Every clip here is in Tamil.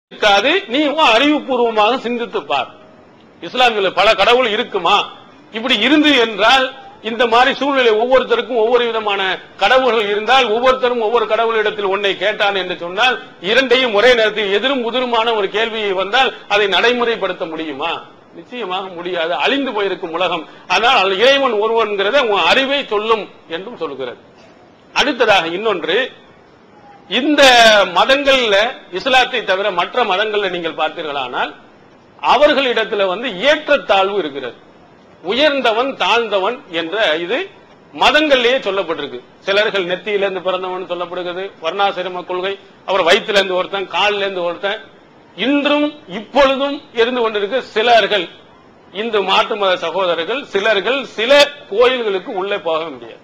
இருக்காது நீ உன் அறிவுபூர்வமாக சிந்தித்து பார் இஸ்லாமியில் பல கடவுள் இருக்குமா இப்படி இருந்து என்றால் இந்த மாதிரி சூழ்நிலை ஒவ்வொருத்தருக்கும் ஒவ்வொரு விதமான கடவுள்கள் இருந்தால் ஒவ்வொருத்தரும் ஒவ்வொரு கடவுளிடத்தில் ஒன்றை கேட்டான் என்று சொன்னால் இரண்டையும் ஒரே நேரத்தில் எதிரும் முதிருமான ஒரு கேள்வி வந்தால் அதை நடைமுறைப்படுத்த முடியுமா நிச்சயமாக முடியாது அழிந்து போயிருக்கும் உலகம் ஆனால் அது இறைவன் ஒருவன்கிறத உன் அறிவை சொல்லும் என்றும் சொல்கிறது அடுத்ததாக இன்னொன்று இந்த மதங்கள்ல இஸ்லாத்தை தவிர மற்ற மதங்கள்ல நீங்கள் பார்த்தீர்களானால் அவர்களிடத்துல வந்து ஏற்றத்தாழ்வு இருக்கிறது உயர்ந்தவன் தாழ்ந்தவன் என்ற இது மதங்கள்லயே சொல்லப்பட்டிருக்கு சிலர்கள் நெத்தியிலிருந்து பிறந்தவன் சொல்லப்படுகிறது வர்ணாசிரம கொள்கை அவர் வயிற்றிலிருந்து ஒருத்தன் காலில இருந்து ஒருத்தன் இன்றும் இப்பொழுதும் இருந்து கொண்டிருக்க சிலர்கள் இந்து மாட்டு மத சகோதரர்கள் சிலர்கள் சில கோயில்களுக்கு உள்ளே போக முடியாது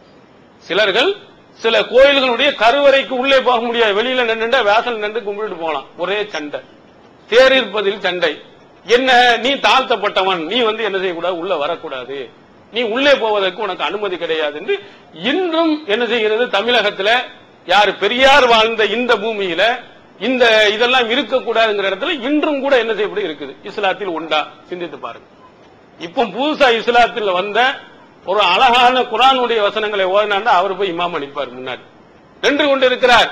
சிலர்கள் சில கோயில்களுடைய கருவறைக்கு உள்ளே போக முடியாது வெளியில நின்று வேசல் நின்று கும்பிட்டு போகலாம் ஒரே சண்டை தேரிருப்பதில் சண்டை என்ன நீ தாழ்த்தப்பட்டவன் நீ வந்து என்ன செய்யக்கூடாது உள்ள வரக்கூடாது நீ உள்ளே போவதற்கு உனக்கு அனுமதி கிடையாது என்று இன்றும் என்ன செய்கிறது தமிழகத்துல யார் பெரியார் வாழ்ந்த இந்த பூமியில இந்த இதெல்லாம் இருக்கக்கூடாதுங்கிற இடத்துல இன்றும் கூட என்ன செய்யப்படும் இருக்குது இஸ்லாத்தில் உண்டா சிந்தித்து பாருங்க இப்போ புதுசா இஸ்லாத்தில் வந்த ஒரு அழகான குரானுடைய வசனங்களை ஓதினாண்டா அவர் போய் இமாம் அளிப்பார் முன்னாடி நின்று கொண்டு இருக்கிறார்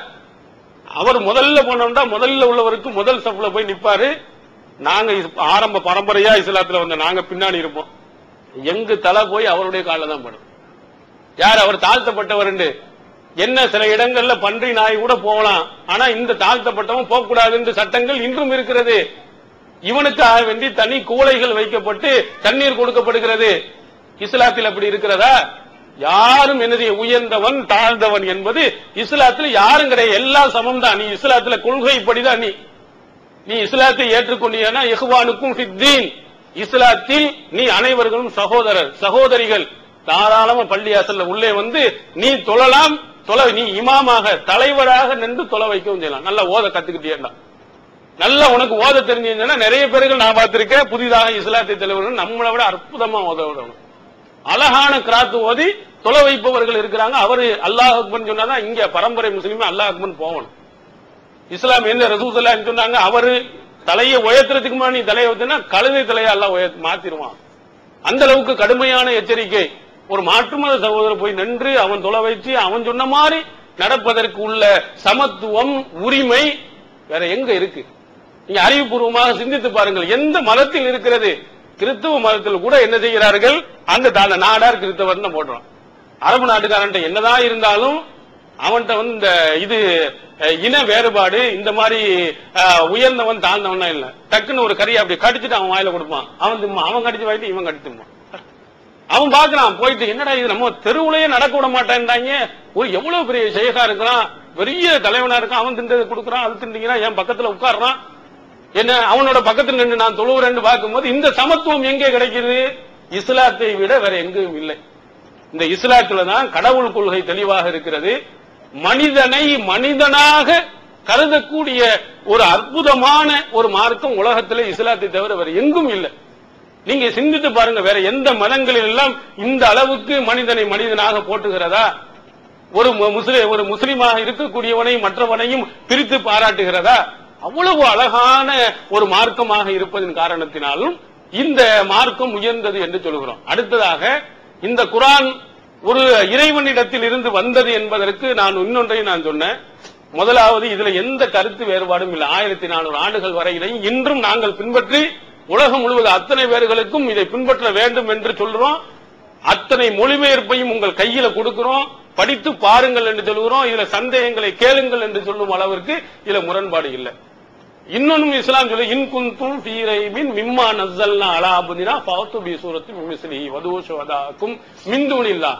அவர் முதல்ல போனோம்னா முதல்ல உள்ளவருக்கு முதல் சப்ல போய் நிப்பாரு நாங்க இஸ்- ஆரம்ப பரம்பரையா இஸ்லாத்துல வந்த நாங்க பின்னாடி இருப்போம் எங்க தலை போய் அவருடைய காலில் தான் படும் யார் அவர் தாழ்த்தப்பட்டவர் என்ன சில இடங்கள்ல பன்றி நாய் கூட போகலாம் ஆனா இந்த தாழ்த்தப்பட்டவன் போக கூடாது சட்டங்கள் இன்றும் இருக்கிறது இவனுக்காக வேண்டி தனி கூலைகள் வைக்கப்பட்டு தண்ணீர் கொடுக்கப்படுகிறது இஸ்லாத்தில் அப்படி இருக்கிறதா யாரும் என்ன செய்ய உயர்ந்தவன் தாழ்ந்தவன் என்பது இஸ்லாத்தில் யாரும் கிடையாது எல்லாம் சமம் தான் நீ இஸ்லாத்துல கொள்கைப்படிதான் நீ நீ இஸ்லாத்தை ஏற்றுக்கொண்டீங்கன்னா இஹ்வானுக்கும் ஃபித்தீன் இஸ்லாத்தில் நீ அனைவர்களும் சகோதரர் சகோதரிகள் தாராளமா பள்ளியாசல்ல உள்ளே வந்து நீ தொழலாம் தொலை நீ இமாமாக தலைவராக நின்று தொலை வைக்கவும் செய்யலாம் நல்லா ஓத கத்துக்கிட்டேன்னா நல்லா உனக்கு ஓத தெரிஞ்சிருந்தா நிறைய பேர்கள் நான் பார்த்திருக்கேன் புதிதாக இஸ்லாத்தை தலைவர்கள் நம்மளை விட அற்புதமா ஓத விடணும் அழகான கிராத்து ஓதி தொலை வைப்பவர்கள் இருக்கிறாங்க அவரு அல்லாஹ் அக்பர் சொன்னாதான் இங்க பரம்பரை முஸ்லீம் அல்லாஹ் அக்பர் போகணும் இஸ்லாம் என்ன ரசூசல்லா சொன்னாங்க அவரு தலையை உயர்த்துறதுக்கு முன்னாடி நீ தலையை வைத்தனா கழுதை தலையை எல்லாம் உயர்த்து மாத்திருவான் அந்த அளவுக்கு கடுமையான எச்சரிக்கை ஒரு மாற்று மத சகோதரர் போய் நின்று அவன் தொலை வைத்து அவன் சொன்ன மாதிரி நடப்பதற்கு உள்ள சமத்துவம் உரிமை வேற எங்க இருக்கு நீங்க அறிவுபூர்வமாக சிந்தித்து பாருங்கள் எந்த மதத்தில் இருக்கிறது கிறிஸ்துவ மதத்தில் கூட என்ன செய்கிறார்கள் அந்த தான நாடார் கிறிஸ்தவர்னு போடுறான் அரபு நாட்டுக்காரன் என்னதான் இருந்தாலும் அவன்கிட்ட வந்து இந்த இது அஹ், இன வேறுபாடு இந்த மாதிரி அஹ், உயர்ந்தவன் தாழ்ந்தவன் இல்ல டக்குன்னு ஒரு கறியை அப்படி கடிச்சிட்டு அவன் வாயில கொடுப்பான் அவன் திம்மா அவன் கடிச்சு வாயிட்டு இவன் கடிச்சு திம்பான் அவன் பாக்குறான் போயிட்டு என்னடா இது நம்ம தெருவுலயே நடக்க விட மாட்டேன்டாங்க ஒரு எவ்வளவு பெரிய ஷேகா இருக்கிறான் பெரிய தலைவனா இருக்கான் அவன் திண்டதை கொடுக்குறான் அது திண்டிங்கிறான் என் பக்கத்துல உட்கார்றான் என்ன அவனோட பக்கத்துல நின்று நான் தொழுவுறேன்னு பார்க்கும்போது இந்த சமத்துவம் எங்கே கிடைக்குது இஸ்லாத்தை விட வேற எங்கேயும் இல்லை இந்த இஸ்லாத்துல தான் கடவுள் கொள்கை தெளிவாக இருக்கிறது மனிதனை மனிதனாக கருதக்கூடிய ஒரு அற்புதமான ஒரு மார்க்கம் உலகத்திலே இஸ்லாத்தை தவிர வேற எங்கும் இல்லை நீங்க சிந்தித்து பாருங்க வேற எந்த மதங்களில் எல்லாம் இந்த அளவுக்கு மனிதனை மனிதனாக போட்டுகிறதா ஒரு மு- முஸ்லிம் ஒரு முஸ்லிமாக இருக்கக்கூடியவனை மற்றவனையும் பிரித்து பாராட்டுகிறதா அவ்வளவு அழகான ஒரு மார்க்கமாக இருப்பதன் காரணத்தினாலும் இந்த மார்க்கம் உயர்ந்தது என்று சொல்கிறோம் அடுத்ததாக இந்த குரான் ஒரு இறைவனிடத்தில் இருந்து வந்தது என்பதற்கு நான் இன்னொன்றையும் நான் சொன்னேன் முதலாவது இதுல எந்த கருத்து வேறுபாடும் இல்லை ஆயிரத்தி நானூறு ஆண்டுகள் வரையிலையும் இன்றும் நாங்கள் பின்பற்றி உலகம் முழுவதும் அத்தனை பேர்களுக்கும் இதை பின்பற்ற வேண்டும் என்று சொல்றோம் அத்தனை மொழிபெயர்ப்பையும் உங்கள் கையில கொடுக்கிறோம் படித்து பாருங்கள் என்று சொல்கிறோம் இதுல சந்தேகங்களை கேளுங்கள் என்று சொல்லும் அளவிற்கு இதுல முரண்பாடு இல்லை இன்னொன்னும் இஸ்லாம் சொல்லு இன் குந்தும் ஃபீ ரைபின் மிம்மா நஸ்ஸல்னா அலா அப்தினா ஃபஅத்து பி சூரத்தின் மிஸ்லிஹி வதூஷு வதாக்கும் மின் தூனில்லாஹ்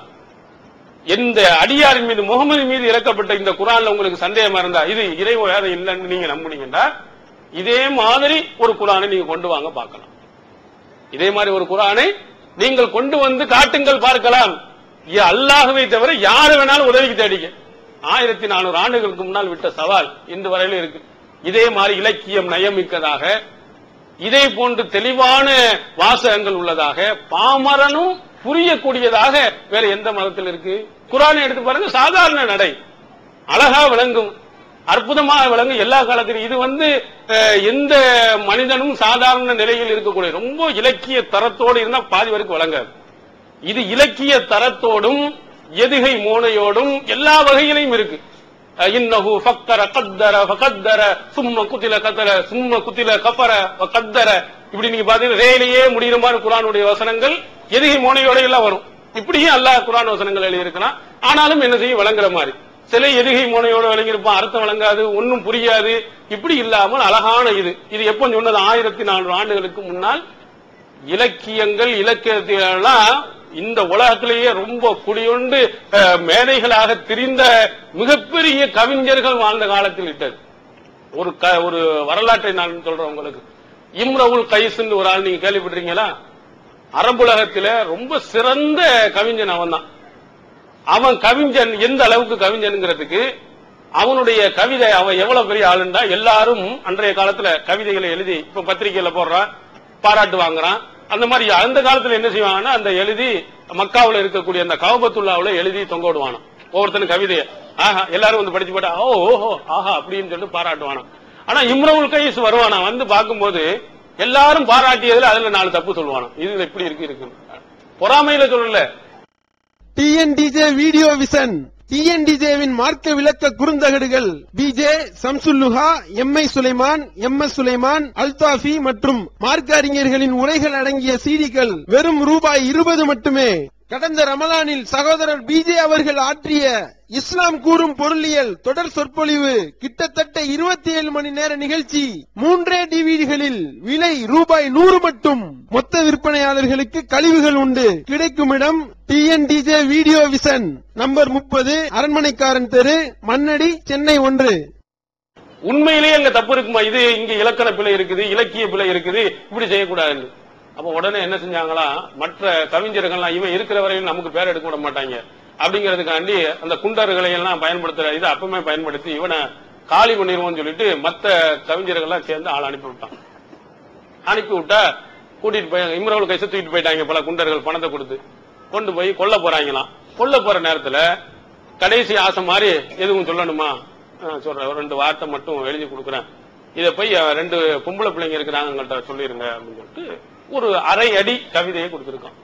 எந்த அடியாரின் மீது முகமது மீது இறக்கப்பட்ட இந்த குரான்ல உங்களுக்கு சந்தேகமா இருந்தா இது இறை வேதம் இல்லைன்னு நீங்க நம்புனீங்கன்னா இதே மாதிரி ஒரு குரானை நீங்க கொண்டு வாங்க பார்க்கலாம் இதே மாதிரி ஒரு குரானை நீங்கள் கொண்டு வந்து காட்டுங்கள் பார்க்கலாம் இது அல்லாஹ்வை தவிர யாரு வேணாலும் உதவிக்கு தேடிக்க ஆயிரத்தி நானூறு ஆண்டுகளுக்கு முன்னால் விட்ட சவால் இன்று வரையிலும் இருக்கு இதே மாதிரி இலக்கியம் நயமிக்கதாக இதே போன்று தெளிவான வாசகங்கள் உள்ளதாக பாமரனும் புரியக்கூடியதாக வேற எந்த மதத்தில் இருக்கு குரானை எடுத்து பாருங்க சாதாரண நடை அழகா விளங்கும் அற்புதமாக விளங்கும் எல்லா காலத்திலும் இது வந்து அஹ், எந்த மனிதனும் சாதாரண நிலையில் இருக்கக்கூடிய ரொம்ப இலக்கிய தரத்தோடு இருந்தா பாதி வரைக்கும் விளங்காது இது இலக்கிய தரத்தோடும் எதுகை மோனையோடும் எல்லா வகையிலையும் இருக்கு அஹ், இன்னஹு ஃபக்கர கத்தர ஃபகத்தர சும்ம குத்தில கத்தர சும்ம குத்தில கஃபர கத்தர இப்படி நீங்க பாத்தீங்கன்னா ரேலையே முடிகிற மாதிரி குரானுடைய வசனங்கள் எதுகை மோனையோட எல்லாம் வரும் இப்படியும் அல்லாஹ் குரான் வசனங்கள் எழுதியிருக்கிறான் ஆனாலும் என்ன செய்யும் விளங்குற மாதிரி சில எதுகை மோனையோட விளங்கியிருப்பான் அர்த்தம் விளங்காது ஒன்னும் புரியாது இப்படி இல்லாமல் அழகான இது இது எப்போ சொன்னது ஆயிரத்தி நானூறு ஆண்டுகளுக்கு முன்னால் இலக்கியங்கள் இலக்கியத்திலாம் இந்த உலகத்திலேயே ரொம்ப குடியுண்டு அஹ், மேதைகளாக திரிந்த மிகப்பெரிய கவிஞர்கள் வாழ்ந்த காலத்தில் இட்டது ஒரு க- ஒரு வரலாற்றை நான் சொல்றேன் உங்களுக்கு இம்ரவுல் கைஸ்ன்னு ஒரு ஆள் நீங்க கேள்விப்பட்டிருக்கீங்களா அரபுலகத்தில ரொம்ப சிறந்த கவிஞன் அவன் தான் அவன் கவிஞன் எந்த அளவுக்கு கவிஞனுங்கிறதுக்கு அவனுடைய கவிதை அவன் எவ்வளவு பெரிய ஆளுண்டா எல்லாரும் அன்றைய காலத்துல கவிதைகளை எழுதி இப்ப பத்திரிகையில போடுறான் பாராட்டு வாங்குறான் அந்த மாதிரி அந்த காலத்துல என்ன செய்வாங்கன்னா அந்த எழுதி மக்காவுல இருக்கக்கூடிய அந்த கவபத்துல்லாவுல எழுதி தொங்க விடுவானாம் ஒவ்வொருத்தனும் கவிதையை ஆஹா எல்லாரும் வந்து படிச்சு போட்டா ஓ ஓஹோ ஆஹா அப்படின்னு சொல்லிட்டு பாராட்டுவானாம் ஆனா இம்ரவுல் கைஸ் வருவானா வந்து பார்க்கும்போது எல்லாரும் பாராட்டியதுல அதுல நாலு தப்பு சொல்லுவானாம் இதுல இப்படி இருக்கு இருக்கு பொறாமையில சொல்லல டிஎன்டிஜே வீடியோ விசன் டிஎன்டிஜேவின் மார்க்க விளக்க குறுந்தகடுகள் PJ Shamsulluha M I Sulaiman M S Sulaiman Althafi மற்றும் மார்க்க அறிஞர்களின் உரைகள் அடங்கிய சீடிகள் வெறும் ரூபாய் இருபது மட்டுமே கடந்த ரமலானில் சகோதரர் பிஜே அவர்கள் ஆற்றிய இஸ்லாம் கூறும் பொருளியல் தொடர் சொற்பொழிவு கிட்டத்தட்ட இருபத்தி ஏழு மணி நேர நிகழ்ச்சி மூன்றே டிவிடிகளில் விலை ரூபாய் நூறு மட்டும் மொத்த விற்பனையாளர்களுக்கு கழிவுகள் உண்டு கிடைக்கும் இடம் டிஎன்டிஜே வீடியோ விசன் நம்பர் முப்பது அரண்மனைக்காரன் தெரு மண்ணடி சென்னை ஒன்று உண்மையிலேயே அங்க தப்பு இருக்குமா இது இங்க இலக்கண பிழை இருக்குது இலக்கிய பிழை இருக்குது இப்படி செய்யக்கூடாது அப்ப உடனே என்ன செஞ்சாங்களா மற்ற கவிஞர்கள்லாம் இவன் இருக்கிற வரையும் நமக்கு பேர் எடுக்க விட மாட்டாங்க அப்படிங்கிறதுக்காண்டி அந்த குண்டர்களை எல்லாம் பயன்படுத்துற இதை அப்பவுமே பயன்படுத்தி இவனை காலி பண்ணிடுவோம்னு சொல்லிட்டு மத்த கவிஞர்கள்லாம் சேர்ந்து ஆள் அனுப்பி விட்டான் அனுப்பி விட்டா கூட்டிட்டு போய் இம்ரவுல் கைச தூக்கிட்டு போயிட்டாங்க பல குண்டர்கள் பணத்தை கொடுத்து கொண்டு போய் கொல்ல போறாங்களாம் கொல்ல போற நேரத்துல கடைசி ஆசை மாதிரி எதுவும் சொல்லணுமா ஆ, சொல்றேன் ஒரு ரெண்டு வார்த்தை மட்டும் எழுதி கொடுக்குறேன் இதை போய் அஹ், ரெண்டு பொம்பளை பிள்ளைங்க இருக்கிறாங்க எங்கள்கிட்ட சொல்லிருங்க அப்படின்னு சொல்லிட்டு ஒரு அரை அடி கவிதையை கொடுத்திருக்கான்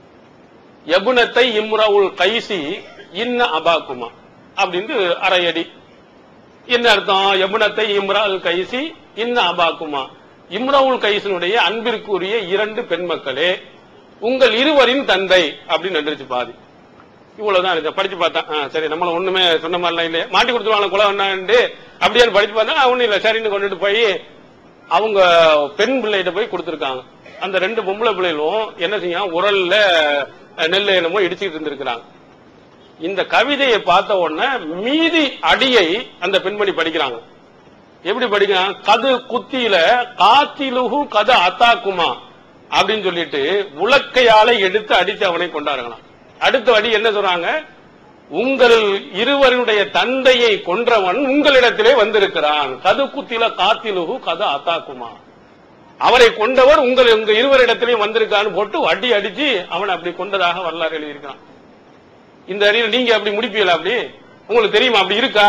எபுனத்தை இம்ரவுல் கைசி இன்ன அபாக்குமா அப்படின்னு அரை அடி என்ன அர்த்தம் எபுனத்தை இம்ரால் கைசி இன்ன அபாக்குமா இம்ரவுல் கைசனுடைய அன்பிற்குரிய இரண்டு பெண் மக்களே உங்கள் இருவரின் தந்தை அப்படின்னு நின்றுச்சு பாதி இவ்வளவுதான் இருக்கு படிச்சு பார்த்தேன் ஆ, சரி நம்மள ஒண்ணுமே சொன்ன மாதிரிலாம் இல்லையே மாட்டி கொடுத்துருவாங்க குல வேண்டாண்டு அப்படியே படிச்சு பார்த்தா ஒண்ணும் இல்ல சரின்னு கொண்டுட்டு போய் அவங்க பெண் பிள்ளைகிட்ட போய் கொடுத்திருக்காங்க அந்த ரெண்டு பொம்பளை பிள்ளைகளும் என்ன செய்யும் உரல்ல அஹ், நெல் என்னமோ இடிச்சுட்டு இருந்திருக்கிறாங்க இந்த கவிதையை பார்த்த உடனே மீதி அடியை அந்த பெண்மணி படிக்கிறாங்க எப்படி படிக்கிறாங்க கது குத்தியில காத்திலுகு கது அத்தாக்குமா அப்படின்னு சொல்லிட்டு உலக்கையால எடுத்து அடித்து அவனை கொண்டாருங்களாம் அடுத்த அடி என்ன சொல்றாங்க உங்கள் இருவருடைய தந்தையை கொன்றவன் உங்களிடத்திலே வந்திருக்கிறான் கது குத்தில காத்திலுகு கது அத்தாக்குமா அவரை கொண்டவர் உங்கள் உங்க இருவரிடத்திலேயும் வந்திருக்கான்னு போட்டு அடி அடிச்சு அவனை அப்படி கொண்டதாக வரலாறு எழுதியிருக்கான் இந்த அடியில் நீங்க அப்படி முடிப்பீங்களா அப்படி உங்களுக்கு தெரியுமா அப்படி இருக்கா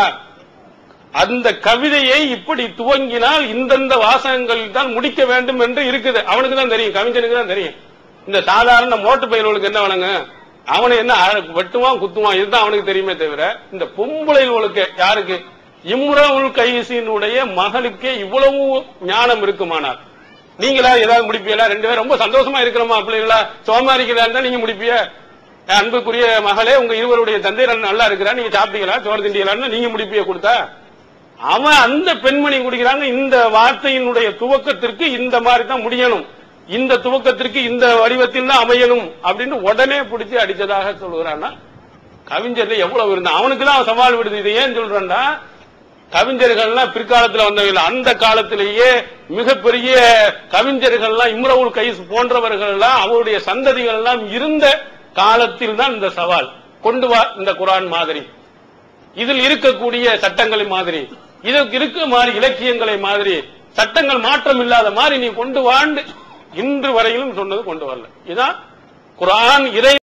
அந்த கவிதையை இப்படி துவங்கினால் இந்தந்த வாசகங்களில் தான் முடிக்க வேண்டும் என்று இருக்குது அவனுக்கு தான் தெரியும் கவிஞனுக்கு தான் தெரியும் இந்த சாதாரண மோட்டு பயிர்களுக்கு என்ன வழங்க அவனை என்ன அழ- வெட்டுவான் குத்துவான் இதுதான் அவனுக்கு தெரியுமே தவிர இந்த பொம்பளைகளுக்கு யாருக்கு இம்ரவுல் கைசினுடைய மகளுக்கே இவ்வளவு ஞானம் இருக்குமானார் நீங்களா ஏதாவது முடிப்பீங்களா ரெண்டு பேரும் ரொம்ப சந்தோஷமா இருக்கிறோமா பிள்ளைகளா சோமாரிக்கிறா இருந்தா நீங்க முடிப்பிய என் அன்புக்குரிய மகளே உங்க இருவருடைய தந்தை நல்லா இருக்கிறா நீங்க சாப்பிட்டீங்களா சோறு திண்டீங்களான்னு நீங்க முடிப்பிய கொடுத்தா அவன் அந்த பெண்மணி குடிக்கிறாங்க இந்த வார்த்தையினுடைய துவக்கத்திற்கு இந்த மாதிரி தான் முடியணும் இந்த துவக்கத்திற்கு இந்த வடிவத்தில் தான் அமையணும் அப்படின்னு உடனே பிடிச்சு அடிச்சதாக சொல்லுகிறான்னா கவிஞர்ல எவ்வளவு இருந்தா அவனுக்கு தான் சவால் விடுது இது ஏன் சொல்றேன்டா கவிஞர்கள்லாம் பிற்காலத்துல வந்தவங்க அந்த காலத்திலேயே மிகப்பெரிய கவிஞர்கள்லாம் இம்ரவுல் கைஸ் போன்றவர்கள் எல்லாம் அவருடைய சந்ததிகள் எல்லாம் இருந்த காலத்தில் தான் இந்த சவால் கொண்டு வா இந்த குரான் மாதிரி இதில் இருக்கக்கூடிய சட்டங்களை மாதிரி இதற்கு இருக்க மாதிரி இலக்கியங்களை மாதிரி சட்டங்கள் மாற்றம் இல்லாத மாதிரி நீ கொண்டு வாண்டு இன்று வரையிலும் சொன்னது கொண்டு வரல இதான் குரான் இறை